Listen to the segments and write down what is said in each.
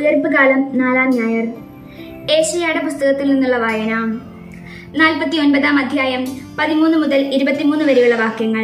ഉയർപ്പുകാലം നാലാം ഞായർ ഏഷ്യയുടെ പുസ്തകത്തിൽ നിന്നുള്ള വായന നാൽപ്പത്തി ഒൻപതാം അധ്യായം പതിമൂന്ന് മുതൽ ഇരുപത്തിമൂന്ന് വരെയുള്ള വാക്യങ്ങൾ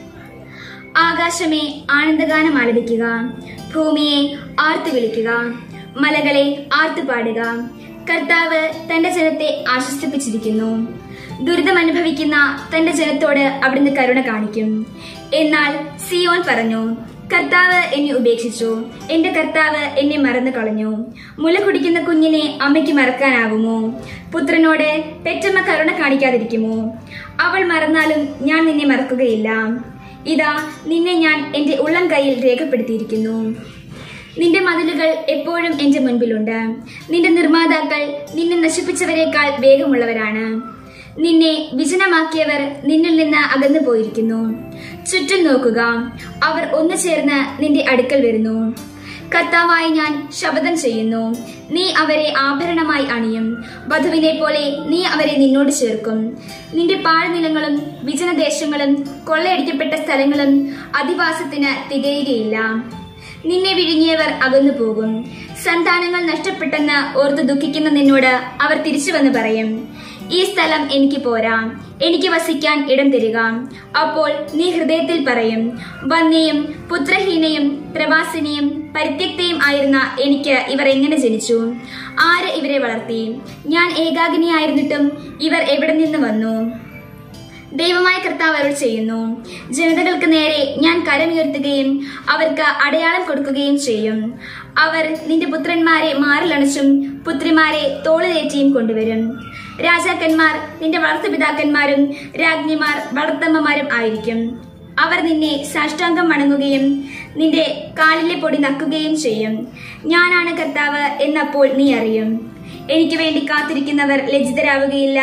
ആകാശമേ ആനന്ദഗാനം ആലപിക്കുക ഭൂമിയെ ആർത്തു വിളിക്കുക മലകളെ ആർത്തു പാടുക കർത്താവ് തന്റെ ജനത്തെ ആശ്വസിപ്പിച്ചിരിക്കുന്നു ദുരിതം അനുഭവിക്കുന്ന തന്റെ ജനത്തോട് അവിടുന്ന് കരുണ കാണിക്കും എന്നാൽ സിയോൻ പറഞ്ഞു കർത്താവ് എന്നെ ഉപേക്ഷിച്ചു എന്റെ കർത്താവ് എന്നെ മറന്നു കളഞ്ഞു മുല കുടിക്കുന്ന കുഞ്ഞിനെ അമ്മയ്ക്ക് മറക്കാനാകുമോ പുത്രനോട് പെറ്റമ്മ കരുണ കാണിക്കാതിരിക്കുമോ അവൾ മറന്നാലും ഞാൻ നിന്നെ മറക്കുകയില്ല ഇതാ നിന്നെ ഞാൻ എന്റെ ഉള്ളം കയ്യിൽ രേഖപ്പെടുത്തിയിരിക്കുന്നു നിന്റെ മതിലുകൾ എപ്പോഴും എന്റെ മുൻപിലുണ്ട് നിന്റെ നിർമ്മാതാക്കൾ നിന്നെ നശിപ്പിച്ചവരെക്കാൾ വേഗമുള്ളവരാണ് നിന്നെ വിജനമാക്കിയവർ നിന്നിൽ നിന്ന് അകന്നു പോയിരിക്കുന്നു ചുറ്റും നോക്കുക അവർ ഒന്നു ചേർന്ന് നിന്റെ അടുക്കൽ വരുന്നു കർത്താവായി ഞാൻ ശപഥം ചെയ്യുന്നു നീ അവരെ ആഭരണമായി അണിയും വധുവിനെ പോലെ നീ അവരെ നിന്നോട് ചേർക്കും നിന്റെ പാഴ്നിലങ്ങളും വിജനദേശങ്ങളും കൊള്ളയടിക്കപ്പെട്ട സ്ഥലങ്ങളും അധിവാസത്തിന് തികയുകയില്ല നിന്നെ വിഴുങ്ങിയവർ അകന്നു പോകും സന്താനങ്ങൾ നഷ്ടപ്പെട്ടെന്ന് ഓർത്ത് ദുഃഖിക്കുന്ന നിന്നോട് അവർ തിരിച്ചു വന്ന് പറയും ഈ സ്ഥലം എനിക്ക് പോരാ എനിക്ക് വസിക്കാൻ ഇടം തരിക അപ്പോൾ നീ ഹൃദയത്തിൽ പറയും വന്യയും പുത്രഹീനയും പ്രവാസിനിയും പരിത്യക്തയും ആയിരുന്ന എനിക്ക് ഇവർ എങ്ങനെ ജനിച്ചു ആര് ഇവരെ വളർത്തി ഞാൻ ഏകാഗ്നിയായിരുന്നിട്ടും ഇവർ എവിടെ നിന്ന് വന്നു ദൈവമായ കർത്താവ് അരുൾ ചെയ്യുന്നു ജനതകൾക്ക് നേരെ ഞാൻ കരമുയർത്തുകയും അവർക്ക് അടയാളം കൊടുക്കുകയും ചെയ്യും അവർ നിന്റെ പുത്രന്മാരെ മാറിലണച്ചും പുത്രിമാരെ തോളിലേറ്റിയും കൊണ്ടുവരും രാജാക്കന്മാർ നിന്റെ വളർത്തുപിതാക്കന്മാരും രാജ്ഞിമാർ വളർത്തമ്മമാരും ആയിരിക്കും അവർ നിന്നെ സാഷ്ടാംഗം വണങ്ങുകയും നിന്റെ കാലിലെ പൊടി നക്കുകയും ചെയ്യും ഞാനാണ് കർത്താവ് എന്നപ്പോൾ നീ അറിയും എനിക്ക് വേണ്ടി കാത്തിരിക്കുന്നവർ ലജ്ജിതരാവുകയില്ല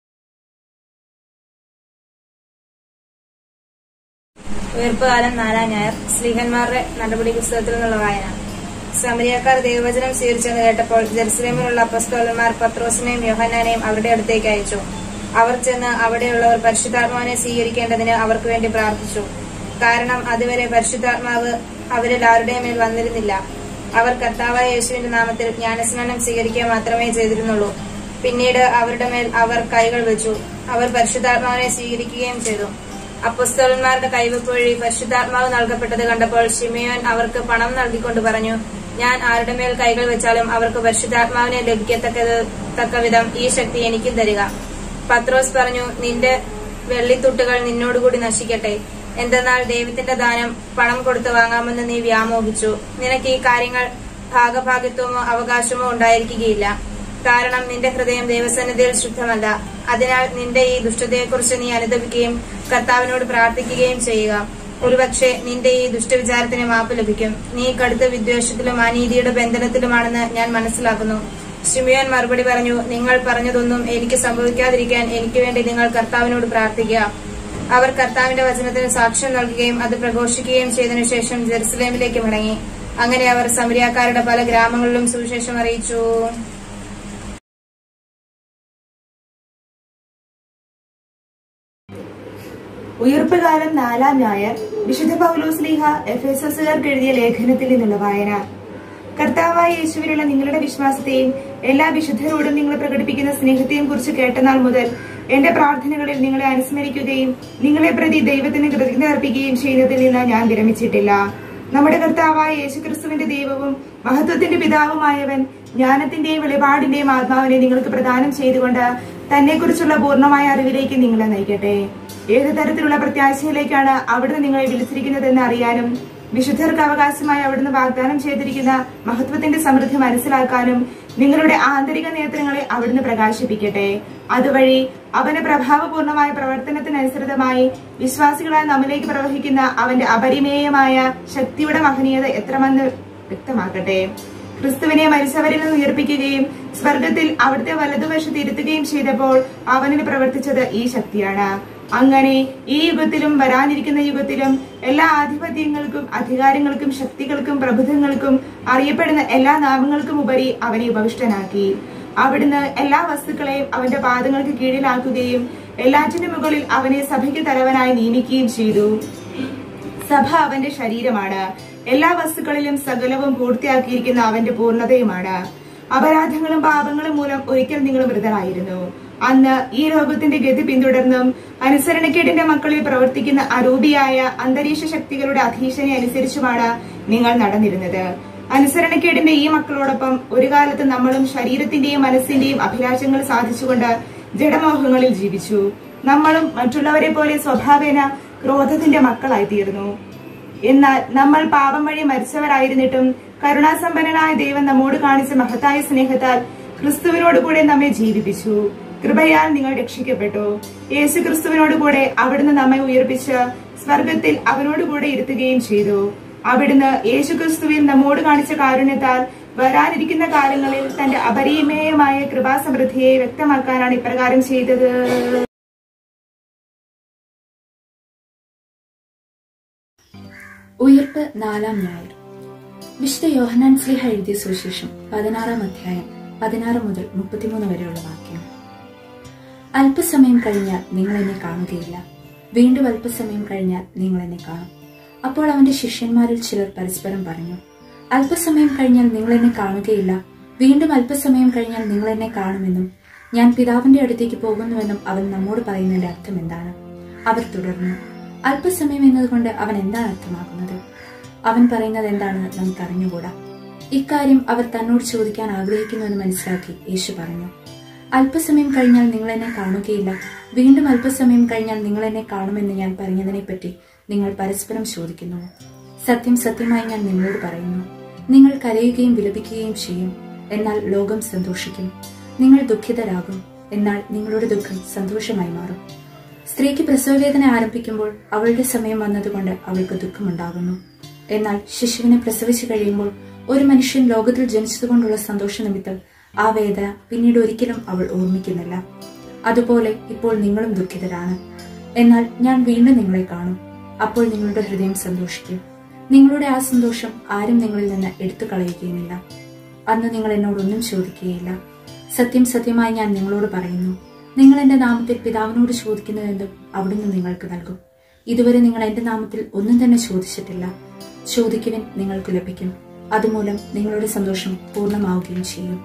ഉയർപ്പുകാലം നാലാം ഞായർ സ്ത്രീഹന്മാരുടെ നടപടി പുസ്തകത്തിൽ നിന്നുള്ള വായന സമരിയക്കാർ ദൈവവചനം സ്വീകരിച്ചെന്ന് കേട്ടപ്പോൾ ജെറുസലേമിലുള്ള അപ്പസ്തോലന്മാർ പത്രോസിനെയും യോഹന്നാനെയും അവരുടെ അടുത്തേക്ക് അയച്ചു അവർ ചെന്ന് അവിടെയുള്ളവർ പരിശുദ്ധാത്മാവിനെ സ്വീകരിക്കേണ്ടതിന് അവർക്ക് വേണ്ടി പ്രാർത്ഥിച്ചു കാരണം അതുവരെ പരിശുദ്ധാത്മാവ് അവരിൽ ആരുടെയും മേൽ വന്നിരുന്നില്ല അവർ കർത്താവായ യേശുവിന്റെ നാമത്തിൽ ജ്ഞാനസ്നാനം സ്വീകരിക്കുക മാത്രമേ ചെയ്തിരുന്നുള്ളൂ പിന്നീട് അവരുടെ മേൽ അവർ കൈകൾ വെച്ചു അവർ പരിശുദ്ധാത്മാവിനെ സ്വീകരിക്കുകയും ചെയ്തു അപ്പസ്തോലന്മാരുടെ കൈവപ്പ് വഴി പരിശുദ്ധാത്മാവ് നൽകപ്പെട്ടത് കണ്ടപ്പോൾ ഷിമിയോൻ അവർക്ക് പണം നൽകിക്കൊണ്ട് പറഞ്ഞു ഞാൻ ആരുടെ മേൽ കൈകൾ വെച്ചാലും അവർക്ക് പരിശുദ്ധാത്മാവിനെ ലഭിക്കത്തക്കത് തക്കവിധം ഈ ശക്തി എനിക്കും തരിക പത്രോസ് പറഞ്ഞു നിന്റെ വെള്ളിത്തുട്ടുകൾ നിന്നോടുകൂടി നശിക്കട്ടെ എന്തെന്നാൽ ദൈവത്തിന്റെ ദാനം പണം കൊടുത്ത് വാങ്ങാമെന്ന് നീ വ്യാമോഹിച്ചു നിനക്ക് ഈ കാര്യങ്ങൾ ഭാഗഭാഗിത്വമോ അവകാശമോ ഉണ്ടായിരിക്കുകയില്ല കാരണം നിന്റെ ഹൃദയം ദൈവസന്നിധിയിൽ ശുദ്ധമല്ല അതിനാൽ നിന്റെ ഈ ദുഷ്ടതയെക്കുറിച്ച് നീ അനുദപിക്കുകയും കർത്താവിനോട് പ്രാർത്ഥിക്കുകയും ചെയ്യുക ഒരുപക്ഷെ നിന്റെ ഈ ദുഷ്ടവിചാരത്തിന് മാപ്പ് ലഭിക്കും നീ കടുത്ത വിദ്വേഷത്തിലും അനീതിയുടെ ബന്ധനത്തിലുമാണെന്ന് ഞാൻ മനസ്സിലാക്കുന്നു ഷിമിയോൻ മറുപടി പറഞ്ഞു നിങ്ങൾ പറഞ്ഞതൊന്നും എനിക്ക് സംഭവിക്കാതിരിക്കാൻ എനിക്ക് വേണ്ടി നിങ്ങൾ കർത്താവിനോട് പ്രാർത്ഥിക്കുക അവർ കർത്താവിന്റെ വചനത്തിന് സാക്ഷ്യം നൽകുകയും അത് പ്രഘോഷിക്കുകയും ചെയ്തതിനു ശേഷം ജെറുസലേമിലേക്ക് മടങ്ങി അങ്ങനെ അവർ സമരിയാക്കാരുടെ പല ഗ്രാമങ്ങളിലും സുവിശേഷം അറിയിച്ചു ഉയർപ്പുകാലം നാലാം ഞായർ വിശുദ്ധ പൗലോസ്ലീഹ എഫ് എസ് എസുകാർക്ക് എഴുതിയ ലേഖനത്തിൽ നിന്നുള്ള വായന കർത്താവായ യേശുവിനുള്ള നിങ്ങളുടെ വിശ്വാസത്തെയും എല്ലാ വിശുദ്ധരോടും നിങ്ങൾ പ്രകടിപ്പിക്കുന്ന സ്നേഹത്തെയും കുറിച്ച് കേട്ടനാൾ മുതൽ എന്റെ പ്രാർത്ഥനകളിൽ നിങ്ങളെ അനുസ്മരിക്കുകയും നിങ്ങളെ പ്രതി ദൈവത്തിന് കൃതജ്ഞത അർപ്പിക്കുകയും ചെയ്യുന്നതിൽ നിന്ന് ഞാൻ വിരമിച്ചിട്ടില്ല നമ്മുടെ കർത്താവായ യേശുക്രിസ്തുവിന്റെ ദൈവവും മഹത്വത്തിന്റെ പിതാവുമായവൻ ജ്ഞാനത്തിന്റെയും വെളിപാടിന്റെയും ആത്മാവിനെ നിങ്ങൾക്ക് പ്രദാനം ചെയ്തുകൊണ്ട് തന്നെക്കുറിച്ചുള്ള പൂർണ്ണമായ അറിവിലേക്ക് നിങ്ങളെ നയിക്കട്ടെ ഏത് തരത്തിലുള്ള പ്രത്യാശയിലേക്കാണ് അവിടുന്ന് നിങ്ങളെ വിളിച്ചിരിക്കുന്നതെന്ന് അറിയാനും വിശുദ്ധർക്ക് അവകാശമായി അവിടുന്ന് വാഗ്ദാനം ചെയ്തിരിക്കുന്ന മഹത്വത്തിന്റെ സമൃദ്ധി മനസ്സിലാക്കാനും നിങ്ങളുടെ ആന്തരിക നേത്രങ്ങളെ അവിടുന്ന് പ്രകാശിപ്പിക്കട്ടെ അതുവഴി അവന്റെ പ്രഭാവപൂർണമായ പ്രവർത്തനത്തിനനുസൃതമായി വിശ്വാസികളായ നമ്മിലേക്ക് പ്രവഹിക്കുന്ന അവന്റെ അപരിമേയമായ ശക്തിയുടെ മഹനീയത എത്രമെന്ന് വ്യക്തമാക്കട്ടെ ക്രിസ്തുവിനെ മരിച്ചവരിൽ നിന്ന് ഉയർപ്പിക്കുകയും സ്വർഗത്തിൽ അവിടുത്തെ വലതുവശത്ത് ഇരുത്തുകയും ചെയ്തപ്പോൾ അവനിൽ പ്രവർത്തിച്ചത് ഈ ശക്തിയാണ് അങ്ങനെ ഈ യുഗത്തിലും വരാനിരിക്കുന്ന യുഗത്തിലും എല്ലാ ആധിപത്യങ്ങൾക്കും അധികാരങ്ങൾക്കും ശക്തികൾക്കും പ്രഭുത്വങ്ങൾക്കും അറിയപ്പെടുന്ന എല്ലാ നാമങ്ങൾക്കും ഉപരി അവനെ ഉപവിഷ്ടനാക്കി അവിടുന്ന് എല്ലാ വസ്തുക്കളെയും അവന്റെ പാദങ്ങൾക്ക് കീഴിലാക്കുകയും എല്ലാറ്റിനും മുകളിൽ അവനെ സഭയ്ക്ക് തലവനായി നിയമിക്കുകയും ചെയ്തു സഭ അവന്റെ ശരീരമാണ് എല്ലാ വസ്തുക്കളിലും സകലവും പൂർത്തിയാക്കിയിരിക്കുന്ന അവന്റെ പൂർണ്ണതയുമാണ് അപരാധങ്ങളും പാപങ്ങളും മൂലം ഒരിക്കൽ നിങ്ങൾ മൃതരായിരുന്നു അന്ന് ഈ ലോകത്തിന്റെ ഗതി പിന്തുടർന്നും അനുസരണക്കേടിന്റെ മക്കളിൽ പ്രവർത്തിക്കുന്ന അരൂപിയായ അന്തരീക്ഷ ശക്തികളുടെ അധീശനെ അനുസരിച്ചുമാണ് നിങ്ങൾ നടന്നിരുന്നത് അനുസരണക്കേടിന്റെ ഈ മക്കളോടൊപ്പം ഒരു കാലത്ത് നമ്മളും ശരീരത്തിന്റെയും മനസ്സിന്റെയും അഭിലാഷങ്ങൾ സാധിച്ചുകൊണ്ട് ജഡമോഹങ്ങളിൽ ജീവിച്ചു നമ്മളും മറ്റുള്ളവരെ പോലെ സ്വഭാവേന ക്രോധത്തിന്റെ മക്കളായി തീർന്നു എന്നാൽ നമ്മൾ പാപം വഴി മരിച്ചവരായിരുന്നിട്ടും കരുണാസമ്പന്നനായ ദൈവം നമ്മോട് കാണിച്ച മഹത്തായ സ്നേഹത്താൽ ക്രിസ്തുവിനോട് കൂടെ നമ്മെ ജീവിപ്പിച്ചു കൃപയാൽ നിങ്ങൾ രക്ഷിക്കപ്പെട്ടു യേശു ക്രിസ്തുവിനോട് കൂടെ അവിടുന്ന് നമ്മെ ഉയർപ്പിച്ച് സ്വർഗത്തിൽ അവനോട് കൂടെ ഇരുത്തുകയും ചെയ്തു അവിടുന്ന് യേശു ക്രിസ്തുവിൽ നമ്മോട് കാണിച്ച കാരുണ്യത്താൽ വരാനിരിക്കുന്ന കാലങ്ങളിൽ തന്റെ അപരിമേയമായ കൃപാസമൃദ്ധിയെ വ്യക്തമാക്കാനാണ് ഇപ്രകാരം ചെയ്തത് ഉയർപ്പ് നാലാം ഞായർ വിശുദ്ധ യോഹനാൻ സ്ലിഹ എഴുതിയ സുവിശേഷം പതിനാറാം അധ്യായം പതിനാറ് മുതൽ മുപ്പത്തിമൂന്ന് വരെയുള്ള വാക്യം അല്പസമയം കഴിഞ്ഞാൽ നിങ്ങൾ എന്നെ കാണുകയില്ല വീണ്ടും അല്പസമയം കഴിഞ്ഞാൽ നിങ്ങൾ എന്നെ കാണും അപ്പോൾ അവന്റെ ശിഷ്യന്മാരിൽ ചിലർ പരസ്പരം പറഞ്ഞു അല്പസമയം കഴിഞ്ഞാൽ നിങ്ങൾ എന്നെ കാണുകയില്ല വീണ്ടും അല്പസമയം കഴിഞ്ഞാൽ നിങ്ങൾ എന്നെ കാണുമെന്നും ഞാൻ പിതാവിന്റെ അടുത്തേക്ക് പോകുന്നുവെന്നും അവൻ നമ്മോട് പറയുന്നതിന്റെ അർത്ഥം എന്താണ് അവർ തുടർന്നു അല്പസമയം എന്നതുകൊണ്ട് അവൻ എന്താണ് അർത്ഥമാക്കുന്നത് അവൻ പറയുന്നത് എന്താണെന്ന് നമുക്ക് അറിഞ്ഞുകൂടാ ഇക്കാര്യം അവർ തന്നോട് ചോദിക്കാൻ ആഗ്രഹിക്കുന്നുവെന്ന് മനസ്സിലാക്കി യേശു പറഞ്ഞു അല്പസമയം കഴിഞ്ഞാൽ നിങ്ങൾ എന്നെ കാണുകയില്ല വീണ്ടും അല്പസമയം കഴിഞ്ഞാൽ നിങ്ങൾ എന്നെ കാണുമെന്ന് ഞാൻ പറഞ്ഞതിനെപ്പറ്റി നിങ്ങൾ പരസ്പരം ചോദിക്കുന്നു സത്യം സത്യമായി ഞാൻ നിങ്ങളോട് പറയുന്നു നിങ്ങൾ കരയുകയും വിലപിക്കുകയും ചെയ്യും എന്നാൽ ലോകം സന്തോഷിക്കും നിങ്ങൾ ദുഃഖിതരാകും എന്നാൽ നിങ്ങളുടെ ദുഃഖം സന്തോഷമായി മാറും സ്ത്രീക്ക് പ്രസവവേദന ആരംഭിക്കുമ്പോൾ അവളുടെ സമയം വന്നതുകൊണ്ട് അവൾക്ക് ദുഃഖമുണ്ടാകുന്നു എന്നാൽ ശിശുവിനെ പ്രസവിച്ചു കഴിയുമ്പോൾ ഒരു മനുഷ്യൻ ലോകത്തിൽ ജനിച്ചതുകൊണ്ടുള്ള സന്തോഷ നിമിത്തം ആ വേദന പിന്നീട് ഒരിക്കലും അവൾ ഓർമ്മിക്കുന്നില്ല അതുപോലെ ഇപ്പോൾ നിങ്ങളും ദുഃഖിതരാണ് എന്നാൽ ഞാൻ വീണ്ടും നിങ്ങളെ കാണും അപ്പോൾ നിങ്ങളുടെ ഹൃദയം സന്തോഷിക്കും നിങ്ങളുടെ ആ സന്തോഷം ആരും നിങ്ങളിൽ നിന്ന് എടുത്തു കളയുകയുമില്ല അന്ന് നിങ്ങൾ എന്നോടൊന്നും ചോദിക്കുകയില്ല സത്യം സത്യമായി ഞാൻ നിങ്ങളോട് പറയുന്നു നിങ്ങൾ എന്റെ നാമത്തിൽ പിതാവിനോട് ചോദിക്കുന്നതെന്തും അവിടുന്ന് നിങ്ങൾക്ക് നൽകും ഇതുവരെ നിങ്ങൾ എന്റെ നാമത്തിൽ ഒന്നും തന്നെ ചോദിച്ചിട്ടില്ല ചോദിക്കുവിൻ നിങ്ങൾക്ക് ലഭിക്കും അതുമൂലം നിങ്ങളുടെ സന്തോഷം പൂർണ്ണമാവുകയും ചെയ്യും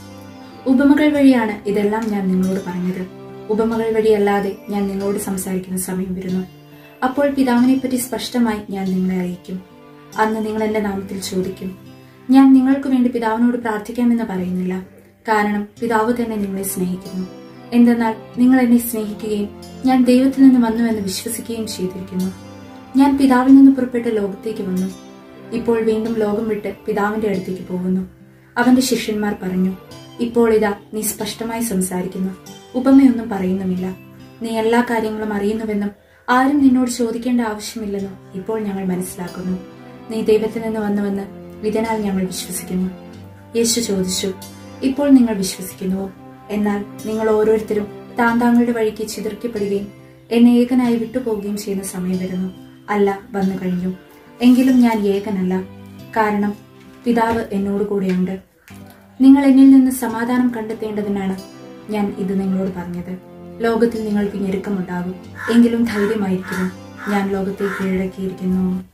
ഉപമകൾ വഴിയാണ് ഇതെല്ലാം ഞാൻ നിങ്ങളോട് പറഞ്ഞത് ഉപമകൾ വഴിയല്ലാതെ ഞാൻ നിങ്ങളോട് സംസാരിക്കുന്ന സമയം വരുന്നു അപ്പോൾ പിതാവിനെ പറ്റി സ്പഷ്ടമായി ഞാൻ നിങ്ങളെ അറിയിക്കും അന്ന് നിങ്ങൾ എന്റെ നാമത്തിൽ ചോദിക്കും ഞാൻ നിങ്ങൾക്ക് വേണ്ടി പിതാവിനോട് പ്രാർത്ഥിക്കാമെന്ന് പറയുന്നില്ല കാരണം പിതാവ് തന്നെ നിങ്ങളെ സ്നേഹിക്കുന്നു എന്തെന്നാൽ നിങ്ങൾ എന്നെ സ്നേഹിക്കുകയും ഞാൻ ദൈവത്തിൽ നിന്ന് വന്നുവെന്ന് വിശ്വസിക്കുകയും ചെയ്തിരിക്കുന്നു ഞാൻ പിതാവിൽ നിന്ന് പുറപ്പെട്ട് ലോകത്തേക്ക് വന്നു ഇപ്പോൾ വീണ്ടും ലോകം വിട്ട് പിതാവിന്റെ അടുത്തേക്ക് പോകുന്നു അവന്റെ ശിഷ്യന്മാർ പറഞ്ഞു ഇപ്പോൾ ഇതാ നീ സ്പഷ്ടമായി സംസാരിക്കുന്നു ഉപമയൊന്നും പറയുന്നുമില്ല നീ എല്ലാ കാര്യങ്ങളും അറിയുന്നുവെന്നും ആരും നിന്നോട് ചോദിക്കേണ്ട ആവശ്യമില്ലെന്നും ഇപ്പോൾ ഞങ്ങൾ മനസ്സിലാക്കുന്നു നീ ദൈവത്തിൽ നിന്ന് വന്നുവെന്ന് ഇതിനാൽ ഞങ്ങൾ വിശ്വസിക്കുന്നു യേശു ചോദിച്ചു ഇപ്പോൾ നിങ്ങൾ വിശ്വസിക്കുന്നുവോ എന്നാൽ നിങ്ങൾ ഓരോരുത്തരും താൻ താങ്കളുടെ വഴിക്ക് ചിതറിക്കപ്പെടുകയും എന്നെ ഏകനായി വിട്ടുപോകുകയും ചെയ്യുന്ന സമയം വരുന്നു അല്ല വന്നു കഴിഞ്ഞു എങ്കിലും ഞാൻ ഏകനല്ല കാരണം പിതാവ് എന്നോട് കൂടെയുണ്ട് നിങ്ങൾ എന്നിൽ നിന്ന് സമാധാനം കണ്ടെത്തേണ്ടതിനാണ് ഞാൻ ഇത് നിങ്ങളോട് പറഞ്ഞത് ലോകത്തിൽ നിങ്ങൾക്ക് ഞെരുക്കമുണ്ടാകും എങ്കിലും ധൈര്യമായിരിക്കുന്നു ഞാൻ ലോകത്തെ കീഴടക്കിയിരിക്കുന്നു